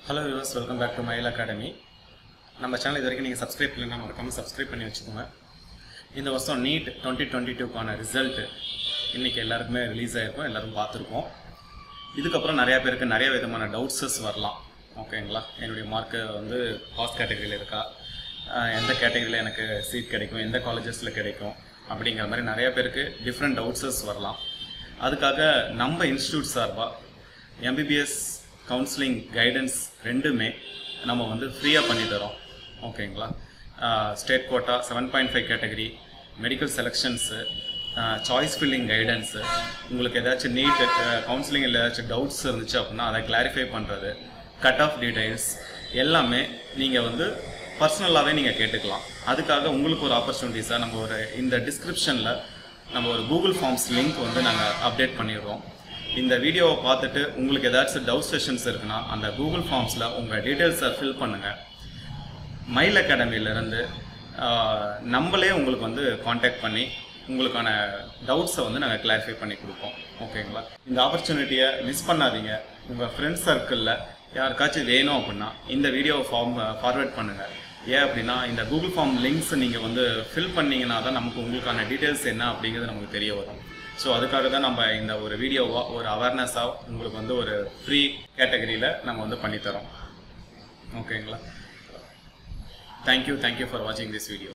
hello viewers welcome back to Mayil academy நம்ம channel இது வரைக்கும் நீங்கள் சப்ஸ்கிரைப் பண்ணலாம் மறக்காமல் சப்ஸ்கிரைப் பண்ணி வச்சுக்கோங்க இந்த வருஷம் நீட் டுவெண்ட்டி டுவெண்ட்டி டூக்கான ரிசல்ட் இன்றைக்கி எல்லாருக்குமே ரிலீஸ் ஆகிருக்கும் எல்லாரும் பார்த்துருப்போம் இதுக்கப்புறம் நிறையா பேருக்கு நிறைய விதமான டவுட்ஸஸ் வரலாம் ஓகேங்களா என்னுடைய மார்க்கு வந்து பாஸ் கேட்டகரியில் இருக்கா ஆஹ் எந்த கேட்டகரியில் எனக்கு சீட் கிடைக்கும் எந்த காலேஜஸில் கிடைக்கும் அப்படிங்கிற மாதிரி நிறைய பேருக்கு டிஃப்ரெண்ட் டவுட்ஸஸ் வரலாம் அதுக்காக நம்ம இன்ஸ்டியூட் சார்பாக எம்பிபிஎஸ் கவுன்சிலிங் கைடன்ஸ் ரெண்டுமே நம்ம வந்து ஃப்ரீயாக பண்ணி தரோம் ஓகேங்களா state quota seven point five category medical selections choice filling guidance உங்களுக்கு ஏதாச்சும் நீட் கவுன்சிலிங்கில் ஏதாச்சும் டவுட்ஸ் இருந்துச்சு அப்படின்னா அதை கிளாரிஃபை பண்ணுறது கட் ஆஃப் டீடைல்ஸ் எல்லாமே நீங்கள் வந்து பர்சனலாகவே நீங்கள் கேட்டுக்கலாம் அதுக்காக உங்களுக்கு ஒரு ஆப்பர்ச்சுனிட்டிஸாக நம்ம ஒரு இந்த டிஸ்கிரிப்ஷனில் நம்ம ஒரு கூகுள் ஃபார்ம்ஸ் லிங்க் வந்து நாங்கள் அப்டேட் பண்ணிடுறோம் இந்த வீடியோவை பார்த்துட்டு உங்களுக்கு ஏதாச்சும் டவுட் செஷன்ஸ் இருக்குன்னா அந்த கூகுள் ஃபார்ம்ஸில் உங்கள் டீட்டெயில்ஸை ஃபில் பண்ணுங்கள் மைல் அகாடமியிலேருந்து நம்மளே உங்களுக்கு வந்து காண்டாக்ட் பண்ணி உங்களுக்கான டவுட்ஸை வந்து நாங்கள் கிளாரிஃபை பண்ணி கொடுப்போம் ஓகேங்களா இந்த ஆப்பர்ச்சுனிட்டியை மிஸ் பண்ணாதீங்க உங்கள் ஃப்ரெண்ட்ஸ் சர்க்கிளில் யாருக்காச்சும் வேணும் அப்படின்னா இந்த வீடியோவை ஃபார்ம் ஃபார்வேர்ட் பண்ணுங்கள் ஏன் அப்படின்னா இந்த கூகுள் ஃபார்ம் லிங்க்ஸ் நீங்கள் வந்து ஃபில் பண்ணீங்கன்னா தான் நமக்கு உங்களுக்கான டீட்டெயில்ஸ் என்ன அப்படிங்கிறது நமக்கு தெரிய வரும் ஸோ அதுக்காக தான் நம்ம இந்த ஒரு வீடியோவாக ஒரு அவேர்னஸாக உங்களுக்கு வந்து ஒரு ஃப்ரீ கேட்டகரியில் நம்ம வந்து பண்ணித்தரோம் ஓகேங்களா தேங்க்யூ தேங்க்யூ ஃபார் வாட்சிங் திஸ் வீடியோ